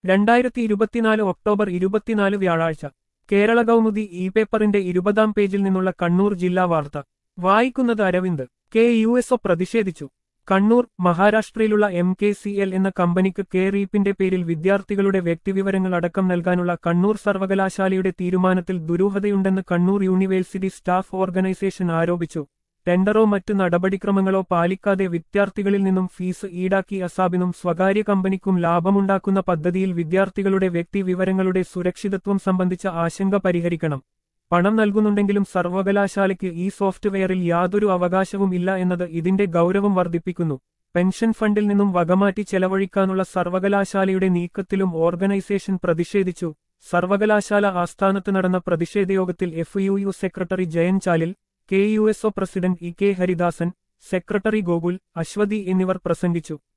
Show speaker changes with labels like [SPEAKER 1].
[SPEAKER 1] രണ്ടായിരത്തി ഇരുപത്തിനാല് ഒക്ടോബർ ഇരുപത്തിനാല് വ്യാഴാഴ്ച കേരള കൗമുദി ഇ പേപ്പറിന്റെ ഇരുപതാം പേജിൽ നിന്നുള്ള കണ്ണൂർ ജില്ലാ വാർത്ത വായിക്കുന്നത് Aravind K U S O പ്രതിഷേധിച്ചു കണ്ണൂർ മഹാരാഷ്ട്രയിലുള്ള എം കെ സി എൽ എന്ന കമ്പനിക്ക് കെ റീപ്പിന്റെ പേരിൽ വിദ്യാർത്ഥികളുടെ വ്യക്തിവിവരങ്ങൾ അടക്കം നൽകാനുള്ള കണ്ണൂർ സർവകലാശാലയുടെ തീരുമാനത്തിൽ ദുരൂഹതയുണ്ടെന്ന് കണ്ണൂർ യൂണിവേഴ്സിറ്റി സ്റ്റാഫ് ഓർഗനൈസേഷൻ ആരോപിച്ചു ടെൻഡറോ മറ്റ് നടപടിക്രമങ്ങളോ പാലിക്കാതെ വിദ്യാർത്ഥികളിൽ നിന്നും ഫീസ് ഈടാക്കി അസാബിനും സ്വകാര്യ കമ്പനിക്കും ലാഭമുണ്ടാക്കുന്ന പദ്ധതിയിൽ വിദ്യാർത്ഥികളുടെ വ്യക്തിവിവരങ്ങളുടെ സുരക്ഷിതത്വം സംബന്ധിച്ച ആശങ്ക പരിഹരിക്കണം പണം നൽകുന്നുണ്ടെങ്കിലും സർവകലാശാലയ്ക്ക് ഈ സോഫ്റ്റ്വെയറിൽ യാതൊരു അവകാശവും ഇല്ല എന്നത് ഇതിന്റെ ഗൗരവം വർദ്ധിപ്പിക്കുന്നു പെൻഷൻ ഫണ്ടിൽ നിന്നും വകമാറ്റി ചെലവഴിക്കാനുള്ള സർവകലാശാലയുടെ നീക്കത്തിലും ഓർഗനൈസേഷൻ പ്രതിഷേധിച്ചു സർവകലാശാല ആസ്ഥാനത്ത് നടന്ന പ്രതിഷേധയോഗത്തിൽ F U U secretary Jayan Chalil K U S O president E K Haridasan secretary Gokul Aswathi എന്നിവർ പ്രസംഗിച്ചു